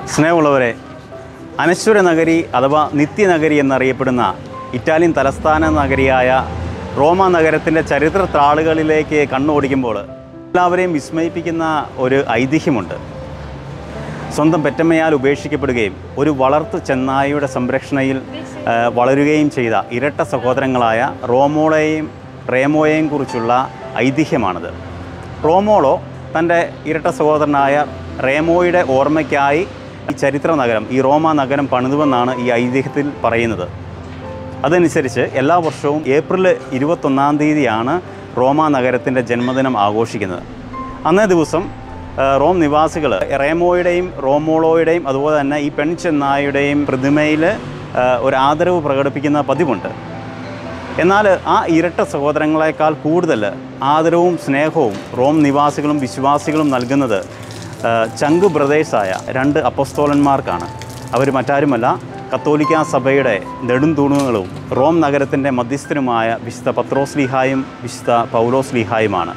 സ്നേഹമുള്ളവരെ അനശ്വര നഗരി അഥവാ നിത്യനഗരി എന്നറിയപ്പെടുന്ന ഇറ്റാലിയൻ തലസ്ഥാന നഗരിയായ റോമ നഗരത്തിൻ്റെ ചരിത്ര താളുകളിലേക്ക് കണ്ണോടിക്കുമ്പോൾ എല്ലാവരെയും വിസ്മയിപ്പിക്കുന്ന ഒരു ഐതിഹ്യമുണ്ട് സ്വന്തം പെറ്റമ്മയാൽ ഉപേക്ഷിക്കപ്പെടുകയും ഒരു വളർത്തു ചെന്നായയുടെ സംരക്ഷണയിൽ ആ, വളരുകയും ചെയ്ത ഇരട്ട സഹോദരങ്ങളായ റോമോളയെയും റേമോയെയും കുറിച്ചുള്ള ഐതിഹ്യമാണിത് റോമോളോ തൻ്റെ ഇരട്ട സഹോദരനായ റേമോയുടെ ഓർമ്മയ്ക്കായി ഈ ചരിത്ര നഗരം ഈ റോമ നഗരം പണിതുവെന്നാണ് ഈ ഐതിഹ്യത്തിൽ പറയുന്നത് അതനുസരിച്ച് എല്ലാ വർഷവും ഏപ്രിൽ ഇരുപത്തൊന്നാം തീയതിയാണ് റോമ നഗരത്തിൻ്റെ ജന്മദിനം ആഘോഷിക്കുന്നത് അന്നേ ദിവസം ആ, റോം നിവാസികൾ റേമോയുടെയും റോമോളോയുടെയും അതുപോലെ തന്നെ ഈ പെൺചെന്നായുടെയും പ്രതിമയിൽ ആ, ഒരു ആദരവ് പ്രകടിപ്പിക്കുന്ന പതിവുണ്ട് എന്നാൽ ആ ഇരട്ട സഹോദരങ്ങളെക്കാൾ കൂടുതൽ ആദരവും സ്നേഹവും റോം നിവാസികളും വിശ്വാസികളും നൽകുന്നത് ആ, ചങ്ക് ബ്രദേഴ്സായ രണ്ട് അപ്പസ്തോലന്മാർക്കാണ് അവർ മറ്റാരുമല്ല കത്തോലിക്ക സഭയുടെ നെടുംതൂണുകളും റോം നഗരത്തിൻ്റെ മധ്യസ്ഥനുമായ വിശുദ്ധ പത്രോസ്ലിഹായും വിശുദ്ധ പൗലോസ്ലിഹായുമാണ്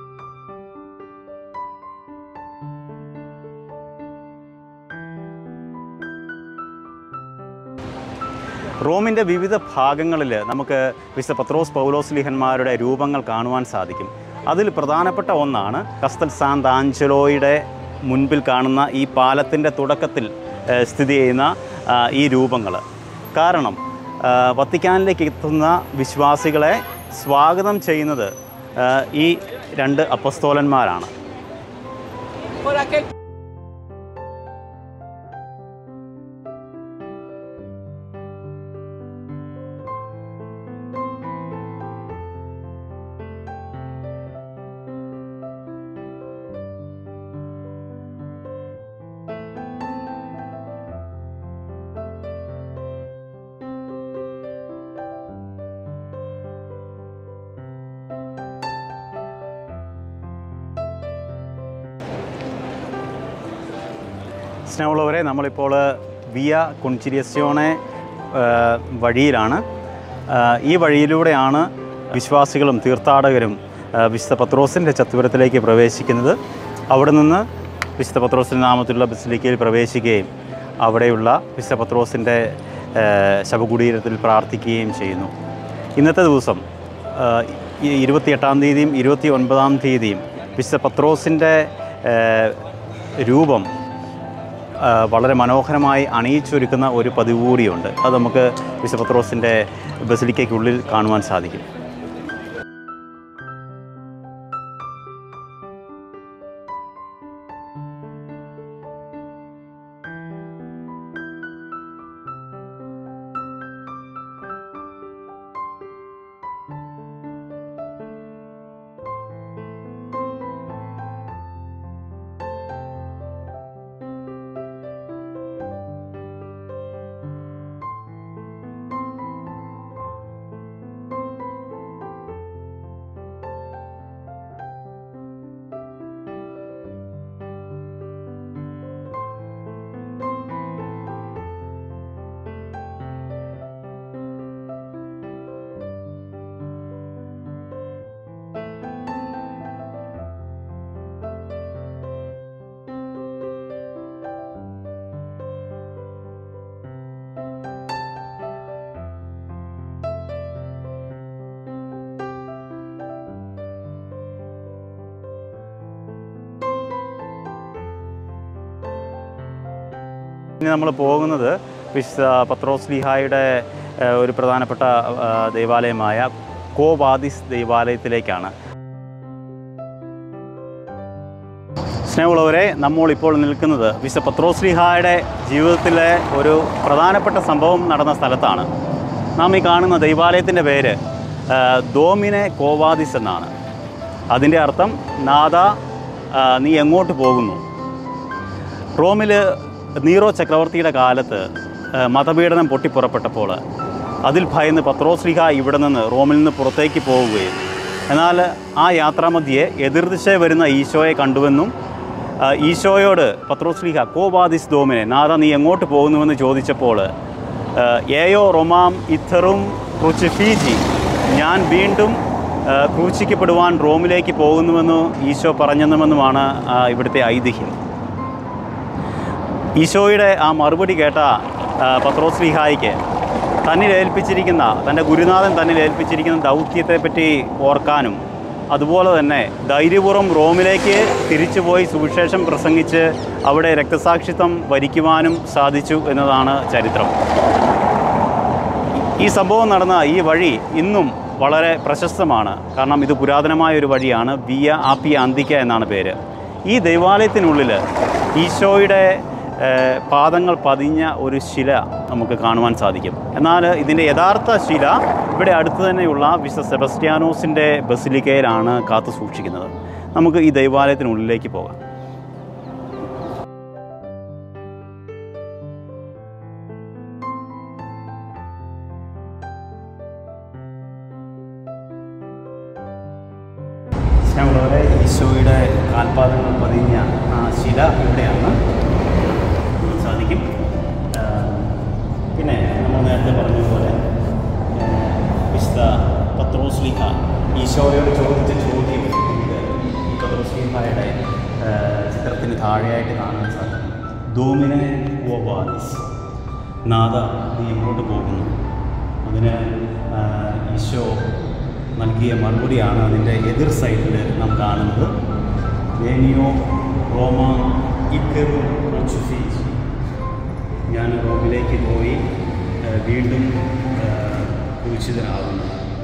റോമിൻ്റെ വിവിധ ഭാഗങ്ങളിൽ നമുക്ക് വിശുദ്ധ പത്രോസ് പൗലോസ്ലിഹന്മാരുടെ രൂപങ്ങൾ കാണുവാൻ സാധിക്കും അതിൽ പ്രധാനപ്പെട്ട ഒന്നാണ് കസ്തൽ സാന്ത് ആഞ്ചലോയുടെ മുൻപിൽ കാണുന്ന ഈ പാലത്തിൻ്റെ തുടക്കത്തിൽ ഏഹ്, സ്ഥിതി ചെയ്യുന്ന ആ, ഈ രൂപങ്ങൾ കാരണം ആ, വത്തിക്കാനിലേക്ക് എത്തുന്ന വിശ്വാസികളെ സ്വാഗതം ചെയ്യുന്നത് ആ, ഈ രണ്ട് അപ്പസ്തോലന്മാരാണ് സ്നേഹമുള്ളവരെ നമ്മളിപ്പോൾ വിയ കൊൺചിരിയസ്യോണെ വഴിയിലാണ് ആ, ഈ വഴിയിലൂടെയാണ് വിശ്വാസികളും തീർത്ഥാടകരും ആ, വിശുദ്ധ പത്രോസിൻ്റെ ചത്തുപുരത്തിലേക്ക് പ്രവേശിക്കുന്നത് അവിടെ നിന്ന് വിശുദ്ധ പത്രോസിൻ്റെ നാമത്തിലുള്ള ബസിലിക്കയിൽ പ്രവേശിക്കുകയും അവിടെയുള്ള വിശുദ്ധ പത്രോസിൻ്റെ ആ, ശവകുടീരത്തിൽ പ്രാർത്ഥിക്കുകയും ചെയ്യുന്നു ഇന്നത്തെ ദിവസം ആ, ഈ ഇരുപത്തിയെട്ടാം തീയതിയും ഇരുപത്തി ഒൻപതാം തീയതിയും വിശുദ്ധ പത്രോസിൻ്റെ ആ, രൂപം ആ, വളരെ മനോഹരമായി അണിയിച്ചൊരുക്കുന്ന ഒരു പതിവ് കൂടിയുണ്ട് അത് നമുക്ക് വിശുദ്ധ പത്രോസിൻ്റെ ബസിലിക്കയ്ക്കുള്ളിൽ കാണുവാൻ സാധിക്കും ഇനി നമ്മൾ പോകുന്നത് വിശുദ്ധ പത്രോസ് ലിഹായുടെ ഏഹ്, ഒരു പ്രധാനപ്പെട്ട ആ, ദേവാലയമായ കോവാദിസ് ദേവാലയത്തിലേക്കാണ് സ്നേഹമുള്ളവരെ നമ്മൾ ഇപ്പോൾ നിൽക്കുന്നത് വിശുദ്ധ പത്രോസ് ലിഹായുടെ ജീവിതത്തിലെ ഒരു പ്രധാനപ്പെട്ട സംഭവം നടന്ന സ്ഥലത്താണ് നാം ഈ കാണുന്ന ദൈവാലയത്തിൻ്റെ പേര് ആ, ദോമിനെ കോവാദിസ് എന്നാണ് അതിൻ്റെ അർത്ഥം നാദ ആ, നീ എങ്ങോട്ട് പോകുന്നു റോമിൽ നീറോ ചക്രവർത്തിയുടെ കാലത്ത് ആ, മതപീഡനം പൊട്ടിപ്പുറപ്പെട്ടപ്പോൾ അതിൽ ഭയന്ന് പത്രോശ്രീഹ ഇവിടെ നിന്ന് റോമിൽ നിന്ന് പുറത്തേക്ക് പോവുകയും എന്നാൽ ആ യാത്രാമധ്യേ എതിർദിശ വരുന്ന ഈശോയെ കണ്ടുവെന്നും ആ, ഈശോയോട് പത്രോശ്രീഹ കോവാദിസ് ദോമിനെ നാഥ നീ എങ്ങോട്ട് പോകുന്നുവെന്ന് ചോദിച്ചപ്പോൾ ആ, ഏയോ റൊമാം ഇത്തറും ക്രുച്ചിഫീജി ഞാൻ വീണ്ടും ആ, ക്രൂശിക്കപ്പെടുവാൻ റോമിലേക്ക് പോകുന്നുവെന്ന് ഈശോ പറഞ്ഞെന്നുമെന്നുമാണ് ആ, ഇവിടുത്തെ ഐതിഹ്യം ഈശോയുടെ ആ മറുപടി കേട്ട ആ, പത്രോസ് ലിഹായിക്ക് തന്നിൽ ഏൽപ്പിച്ചിരിക്കുന്ന തൻ്റെ ഗുരുനാഥൻ തന്നിൽ ഏൽപ്പിച്ചിരിക്കുന്ന ദൗത്യത്തെപ്പറ്റി ഓർക്കാനും അതുപോലെ തന്നെ ധൈര്യപൂർവ്വം റോമിലേക്ക് തിരിച്ചുപോയി സുവിശേഷം പ്രസംഗിച്ച് അവിടെ രക്തസാക്ഷിത്വം വരിക്കുവാനും സാധിച്ചു എന്നതാണ് ചരിത്രം ഈ സംഭവം നടന്ന ഈ വഴി ഇന്നും വളരെ പ്രശസ്തമാണ് കാരണം ഇത് പുരാതനമായ ഒരു വഴിയാണ് വിയ ആപ്പിയ അന്തിക്ക എന്നാണ് പേര് ഈ ദൈവാലയത്തിനുള്ളിൽ ഈശോയുടെ ഏഹ്, പാദങ്ങൾ പതിഞ്ഞ ഒരു ശില നമുക്ക് കാണുവാൻ സാധിക്കും എന്നാൽ ഇതിൻ്റെ യഥാർത്ഥ ശില ഇവിടെ അടുത്ത് തന്നെയുള്ള വിശുദ്ധ സെബസ്റ്റ്യാനോസിൻ്റെ ബസിലിക്കയിലാണ് കാത്തു സൂക്ഷിക്കുന്നത് നമുക്ക് ഈ ദൈവാലയത്തിനുള്ളിലേക്ക് പോകാം സ്നേഹമുള്ളവരെ ഈശോയുടെ കാൽപാദങ്ങൾ പതിഞ്ഞ ആ ശില ഇവിടെയാണ് കാണാൻ സാധിക്കും ആ, പിന്നെ നമ്മൾ നേരത്തെ പറഞ്ഞതുപോലെ ആ, വിശുദ്ധ പത്രോസ്ലിഹ ഈശോയോട് ചോദിച്ച ചോദ്യം നമുക്ക് ഈ പത്രോസ്ലിഹയുടെ ആ, ചിത്രത്തിന് താഴെയായിട്ട് കാണാൻ സാധിക്കും ദോമിനെ ഓവാദിസ് നാഥ നീ എങ്ങോട്ട് പോകുന്നു അതിന് ആ, ഈശോ നൽകിയ മറുപടിയാണ് അതിൻ്റെ എതിർ സൈഡിൽ നാം കാണുന്നത് വേനിയോ റോമ ഇക്കറു കൊച്ചുഫീസ് ഞാൻ റോമിലേക്ക് പോയി ആ, വീണ്ടും ആ, കുരിശിതനാകുന്നു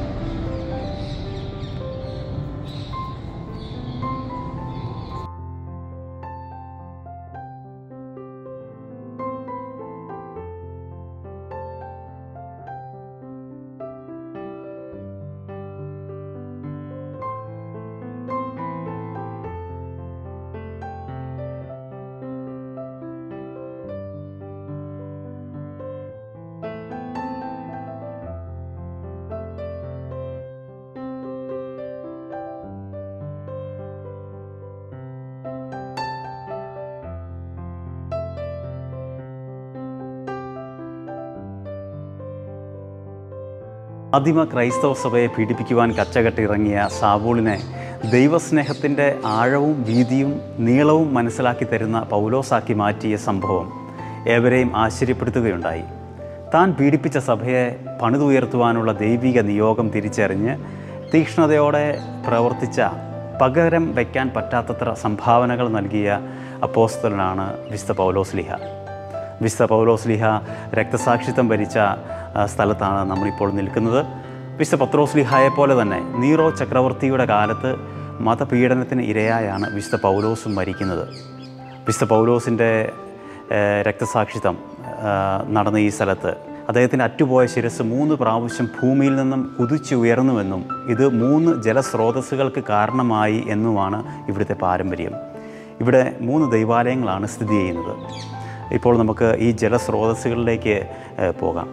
ആദിമ ക്രൈസ്തവ സഭയെ പീഡിപ്പിക്കുവാൻ കച്ചകെട്ടിറങ്ങിയ സാവൂളിനെ ദൈവസ്നേഹത്തിൻ്റെ ആഴവും വീതിയും നീളവും മനസ്സിലാക്കി തരുന്ന പൗലോസാക്കി മാറ്റിയ സംഭവം ഏവരെയും ആശ്ചര്യപ്പെടുത്തുകയുണ്ടായി താൻ പീഡിപ്പിച്ച സഭയെ പണിതുയർത്തുവാനുള്ള ദൈവിക നിയോഗം തിരിച്ചറിഞ്ഞ് തീക്ഷ്ണതയോടെ പ്രവർത്തിച്ച പകരം വയ്ക്കാൻ പറ്റാത്തത്ര സംഭാവനകൾ നൽകിയ അപ്പോസ്തലനാണ് വിശുദ്ധ പൗലോസ്ലിഹ വിശുദ്ധ പൗലോസ്ലിഹ രക്തസാക്ഷിത്വം ഭരിച്ച ആ, സ്ഥലത്താണ് നമ്മളിപ്പോൾ നിൽക്കുന്നത് വിശുദ്ധ പത്രോസ്ലിഹയെ പോലെ തന്നെ നീറോ ചക്രവർത്തിയുടെ കാലത്ത് മതപീഡനത്തിന് ഇരയായാണ് വിശുദ്ധ പൗലോസും മരിക്കുന്നത് വിശുദ്ധ പൗലോസിൻ്റെ ഏഹ്, രക്തസാക്ഷിത്വം ആഹ്, നടന്ന ഈ സ്ഥലത്ത് അദ്ദേഹത്തിൻ്റെ അറ്റുപോയ ശിരസ് മൂന്ന് പ്രാവശ്യം ഭൂമിയിൽ നിന്നും കുതിച്ചു ഉയർന്നുവെന്നും ഇത് മൂന്ന് ജലസ്രോതസ്സുകൾക്ക് കാരണമായി എന്നുമാണ് ഇവിടുത്തെ പാരമ്പര്യം ഇവിടെ മൂന്ന് ദൈവാലയങ്ങളാണ് സ്ഥിതി ചെയ്യുന്നത് ഇപ്പോൾ നമുക്ക് ഈ ജലസ്രോതസ്സുകളിലേക്ക് ഏഹ്, പോകാം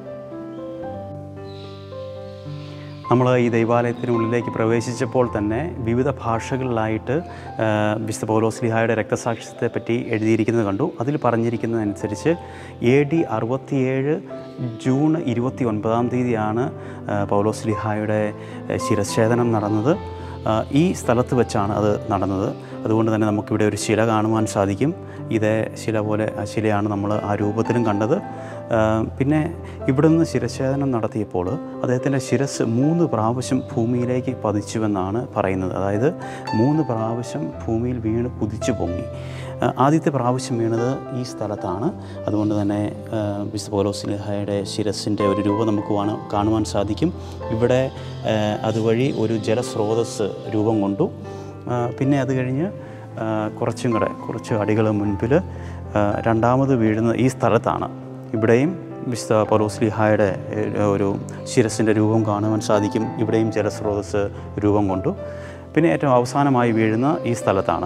നമ്മൾ ഈ ദൈവാലയത്തിനുള്ളിലേക്ക് പ്രവേശിച്ചപ്പോൾ തന്നെ വിവിധ ഭാഷകളിലായിട്ട് ആ, വിശുദ്ധ പൗലോസ്ലിഹായുടെ രക്തസാക്ഷ്യത്തെ പറ്റി എഴുതിയിരിക്കുന്നത് കണ്ടു അതിൽ പറഞ്ഞിരിക്കുന്നതനുസരിച്ച് എ ഡി അറുപത്തിയേഴ് ജൂൺ ഇരുപത്തി ഒൻപതാം തീയതിയാണ് ആ, പൗലോസ്ലിഹായുടെ ആ, ശിരച്ഛേദനം നടന്നത് ആ, ഈ സ്ഥലത്ത് വെച്ചാണ് അത് നടന്നത് അതുകൊണ്ട് തന്നെ നമുക്കിവിടെ ഒരു ശില കാണുവാൻ സാധിക്കും ഇതേ ശില പോലെ ആ ശിലയാണ് നമ്മൾ ആ രൂപത്തിലും കണ്ടത് ആ, പിന്നെ ഇവിടെ നിന്ന് ശിരച്ഛേദനം നടത്തിയപ്പോൾ അദ്ദേഹത്തിൻ്റെ ശിരസ് മൂന്ന് പ്രാവശ്യം ഭൂമിയിലേക്ക് പതിച്ചുവെന്നാണ് പറയുന്നത് അതായത് മൂന്ന് പ്രാവശ്യം ഭൂമിയിൽ വീണ് കുതിച്ചു പൊങ്ങി ആ, ആദ്യത്തെ പ്രാവശ്യം വീണത് ഈ സ്ഥലത്താണ് അതുകൊണ്ട് തന്നെ ആ, വിശുദ്ധ പൗലോസ്ലിഹയുടെ ശിരസിൻ്റെ ഒരു രൂപം നമുക്ക് കാണു- കാണുവാൻ സാധിക്കും ഇവിടെ ആ, അതുവഴി ഒരു ജലസ്രോതസ് രൂപം കൊണ്ടു ആ, പിന്നെ അത് കഴിഞ്ഞ് ആ, കുറച്ചും കൂടെ കുറച്ച് അടികൾ മുൻപിൽ ആ, രണ്ടാമത് വീഴുന്ന ഈ സ്ഥലത്താണ് ഇവിടെയും വിശുദ്ധ പൗലോസ്ലിഹായുടെ ഏഹ്, ഒരു ശിരസിൻ്റെ രൂപം കാണുവാൻ സാധിക്കും ഇവിടെയും ജലസ്രോതസ് രൂപം കൊണ്ടു പിന്നെ ഏറ്റവും അവസാനമായി വീഴുന്ന ഈ സ്ഥലത്താണ്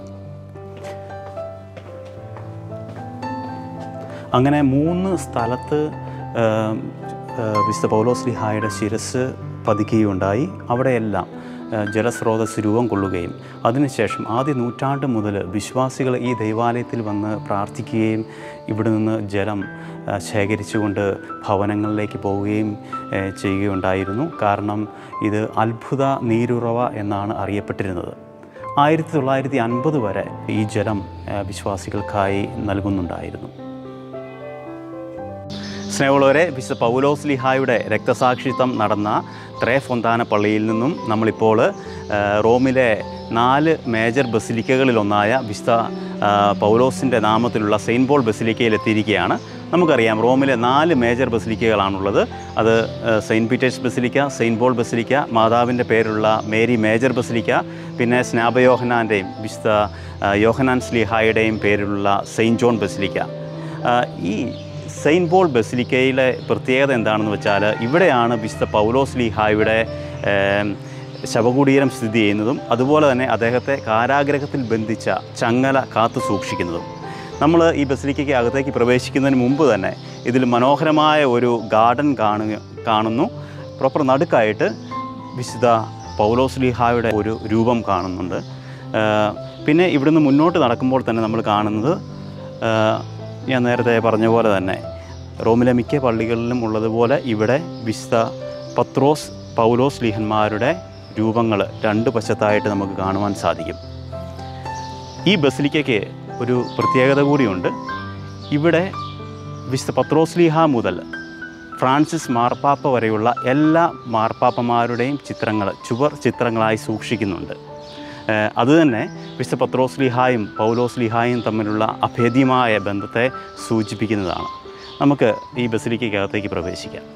അങ്ങനെ മൂന്ന് സ്ഥലത്ത് ആം, ആ, വിശുദ്ധ പൗലോസ്ലിഹായുടെ ശിരസ് പതിക്കുകയുണ്ടായി അവിടെയെല്ലാം ആ, ജലസ്രോതസ് രൂപം കൊള്ളുകയും അതിനുശേഷം ആദ്യ നൂറ്റാണ്ട് മുതൽ വിശ്വാസികൾ ഈ ദൈവാലയത്തിൽ വന്ന് പ്രാർത്ഥിക്കുകയും ഇവിടെ നിന്ന് ജലം ആ, ശേഖരിച്ചുകൊണ്ട് ഭവനങ്ങളിലേക്ക് പോവുകയും ഏ, ചെയ്യുകയുണ്ടായിരുന്നു കാരണം ഇത് അത്ഭുത നീരുറവ എന്നാണ് അറിയപ്പെട്ടിരുന്നത് ആയിരത്തി തൊള്ളായിരത്തി അൻപത് വരെ ഈ ജലം ആ, വിശ്വാസികൾക്കായി നൽകുന്നുണ്ടായിരുന്നു സ്നേഹമുള്ളവരെ വിശുദ്ധ പൗലോസ് ലിഹായുടെ രക്തസാക്ഷിത്വം നടന്ന ത്രേ ഫൊന്താന പള്ളിയിൽ നിന്നും നമ്മളിപ്പോൾ ആ, റോമിലെ നാല് മേജർ ബസിലിക്കകളിലൊന്നായ വിശുദ്ധ ആ, പൗലോസിൻ്റെ നാമത്തിലുള്ള സെയിൻറ്റ് പോൾ ബസിലിക്കയിൽ എത്തിയിരിക്കുകയാണ് നമുക്കറിയാം റോമിലെ നാല് മേജർ ബസിലിക്കകളാണുള്ളത് അത് ആ, saint Peter's basilica saint Paul basilica മാതാവിൻ്റെ പേരുള്ള മേരി മേജർ ബസിലിക്ക പിന്നെ സ്നാപയോഹനാൻ്റെയും വിശുദ്ധ ആ, യോഹനാൻ സ്ലിഹായുടെയും പേരിലുള്ള സെയിൻറ്റ് ജോൺ ബസിലിക്ക ആ, ഈ സെയിൻറ്റ് പോൾ ബസിലിക്കയിലെ പ്രത്യേകത എന്താണെന്ന് വെച്ചാൽ ഇവിടെയാണ് വിശുദ്ധ പൗലോസ് ലീഹായുടെ ഏം, ശവകുടീരം സ്ഥിതി ചെയ്യുന്നതും അതുപോലെ തന്നെ അദ്ദേഹത്തെ കാരാഗ്രഹത്തിൽ ബന്ധിച്ച ചങ്ങല കാത്തു സൂക്ഷിക്കുന്നതും നമ്മൾ ഈ ബസിലിക്കയ്ക്ക് അകത്തേക്ക് പ്രവേശിക്കുന്നതിന് മുമ്പ് തന്നെ ഇതിൽ മനോഹരമായ ഒരു ഗാർഡൻ കാണുക കാണുന്നു പ്രോപ്പർ നടുക്കായിട്ട് വിശുദ്ധ പൗലോസ് ലീഹായുടെ ഒരു രൂപം കാണുന്നുണ്ട് ആ, പിന്നെ ഇവിടുന്ന് മുന്നോട്ട് നടക്കുമ്പോൾ തന്നെ നമ്മൾ കാണുന്നത് ആ, ഞാൻ നേരത്തെ പറഞ്ഞ പോലെ തന്നെ റോമിലെ മിക്ക പള്ളികളിലും ഉള്ളതുപോലെ ഇവിടെ വിശുദ്ധ പത്രോസ് പൗലോസ് ലീഹന്മാരുടെ രൂപങ്ങൾ രണ്ട് വശത്തായിട്ട് നമുക്ക് കാണുവാൻ സാധിക്കും ഈ ബസിലിക്കയ്ക്ക് ഒരു പ്രത്യേകത കൂടിയുണ്ട് ഇവിടെ വിശുദ്ധ പത്രോസ് ലീഹ മുതൽ ഫ്രാൻസിസ് മാർപ്പാപ്പ വരെയുള്ള എല്ലാ മാർപ്പാപ്പമാരുടെയും ചിത്രങ്ങൾ ചുവർ ചിത്രങ്ങളായി സൂക്ഷിക്കുന്നുണ്ട് ഏഹ് അതുതന്നെ വിശുദ്ധ പത്രോസ് ലിഹായും പൗലോസ് ലിഹായും തമ്മിലുള്ള അഭേദ്യമായ ബന്ധത്തെ സൂചിപ്പിക്കുന്നതാണ് നമുക്ക് ഈ ബസിലിക്കകത്തേക്ക് പ്രവേശിക്കാം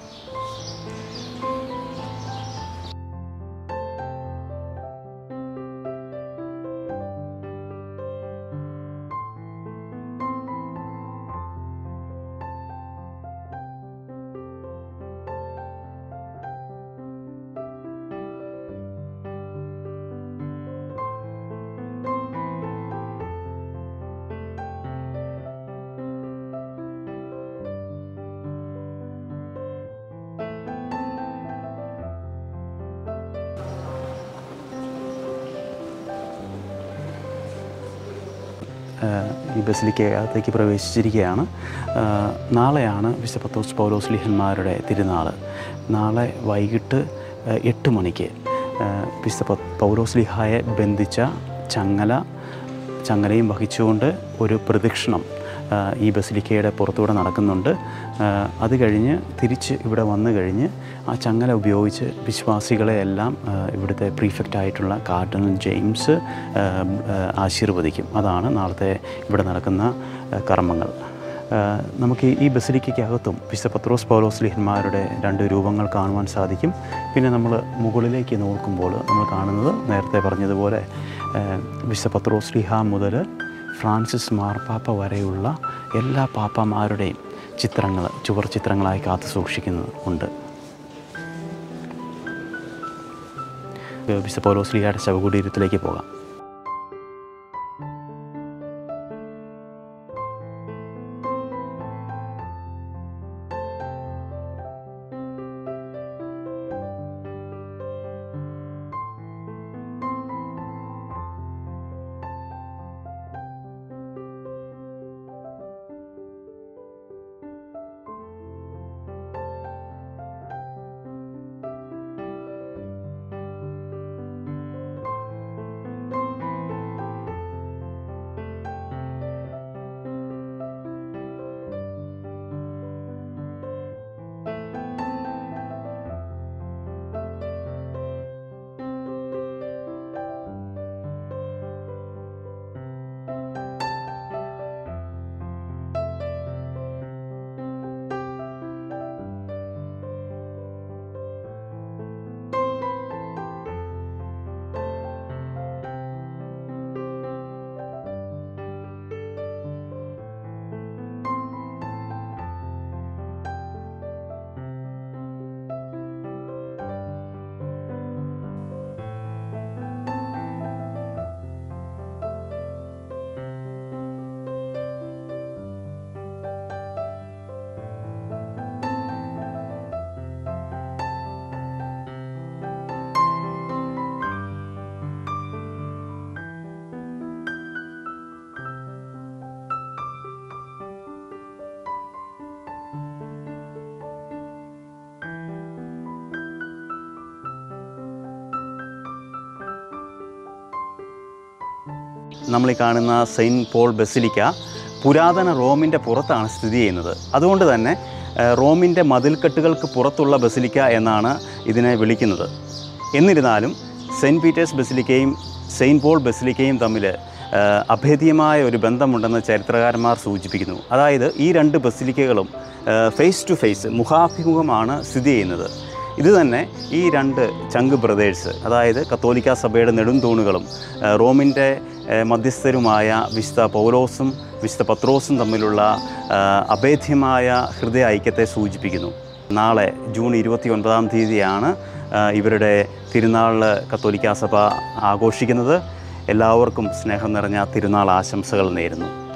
ഏഹ് ഈ ബസിലിക്കകത്തേക്ക് പ്രവേശിച്ചിരിക്കുകയാണ് ഏഹ് നാളെയാണ് വിശുദ്ധ പത്തോസ് പൗലോസ് ലിഹന്മാരുടെ തിരുനാൾ നാളെ വൈകിട്ട് ഏഹ് എട്ട് മണിക്ക് ഏഹ് വിശുദ്ധ പ- പൗലോസ് ലിഹായെ ബന്ധിച്ച ചങ്ങല ചങ്ങലയും വഹിച്ചുകൊണ്ട് ഒരു പ്രദക്ഷിണം ആ, ഈ ബസിലിക്കയുടെ പുറത്തൂടെ നടക്കുന്നുണ്ട് ആ, അത് കഴിഞ്ഞ് തിരിച്ച് ഇവിടെ വന്നു കഴിഞ്ഞ് ആ ചങ്ങല ഉപയോഗിച്ച് വിശ്വാസികളെ എല്ലാം ആ, ഇവിടുത്തെ പ്രീഫെക്റ്റ് ആയിട്ടുള്ള കാർഡിനൽ ജെയിംസ് ആ, ആ, ആശീർവദിക്കും അതാണ് നാളത്തെ ഇവിടെ നടക്കുന്ന ആ, കർമ്മങ്ങൾ ആ, നമുക്ക് ഈ- ഈ ബസിലിക്കയ്ക്കകത്തും വിശുദ്ധ പത്രോസ് പൗലോസ് ലിഹന്മാരുടെ രണ്ട് രൂപങ്ങൾ കാണുവാൻ സാധിക്കും പിന്നെ നമ്മൾ മുകളിലേക്ക് നോക്കുമ്പോൾ നമ്മൾ കാണുന്നത് നേരത്തെ പറഞ്ഞതുപോലെ ആ, വിശുദ്ധ പത്രോസ് ലിഹ മുതൽ ഫ്രാൻസിസ് മാർപ്പാപ്പ വരെയുള്ള എല്ലാ പാപ്പമാരുടെയും ചിത്രങ്ങൾ ചുവർ ചിത്രങ്ങളായി കാത്തു സൂക്ഷിക്കുന്നത് ഉണ്ട് വിശുദ്ധ പൗലോസ് ലിഹയുടെ ശവകുടീരത്തിലേക്ക് പോകാം നമ്മൾ ഈ കാണുന്ന സെയിൻറ്റ് പോൾ ബസിലിക്ക പുരാതന റോമിൻ്റെ പുറത്താണ് സ്ഥിതി ചെയ്യുന്നത് അതുകൊണ്ട് തന്നെ ഏഹ്, റോമിൻ്റെ മതിൽക്കെട്ടുകൾക്ക് പുറത്തുള്ള ബസിലിക്ക എന്നാണ് ഇതിനെ വിളിക്കുന്നത് എന്നിരുന്നാലും സെയിൻറ്റ് പീറ്റേഴ്സ് ബസിലിക്കയും സെയിൻറ്റ് പോൾ ബസിലിക്കയും തമ്മിൽ ഏഹ്, അഭേദ്യമായ ഒരു ബന്ധമുണ്ടെന്ന് ചരിത്രകാരന്മാർ സൂചിപ്പിക്കുന്നു അതായത് ഈ രണ്ട് ബസിലിക്കകളും ഫേസ് ടു ഫേസ് മുഖാഭിമുഖമാണ് സ്ഥിതി ചെയ്യുന്നത് ഇത് തന്നെ ഈ രണ്ട് ചങ്ക് ബ്രദേഴ്സ് അതായത് കത്തോലിക്ക സഭയുടെ നെടുംതൂണുകളും ഏഹ്, റോമിൻ്റെ ഏഹ്, മധ്യസ്ഥരുമായ വിശുദ്ധ പൗലോസും വിശുദ്ധ പത്രോസും തമ്മിലുള്ള ഏഹ്, അഭേദ്യമായ ഹൃദയ ഐക്യത്തെ സൂചിപ്പിക്കുന്നു നാളെ ജൂൺ ഇരുപത്തി ഒൻപതാം തീയതിയാണ് ഏഹ്, ഇവരുടെ തിരുനാൾ കത്തോലിക്ക സഭ ആഘോഷിക്കുന്നത് എല്ലാവർക്കും സ്നേഹം നിറഞ്ഞ തിരുനാൾ ആശംസകൾ നേരുന്നു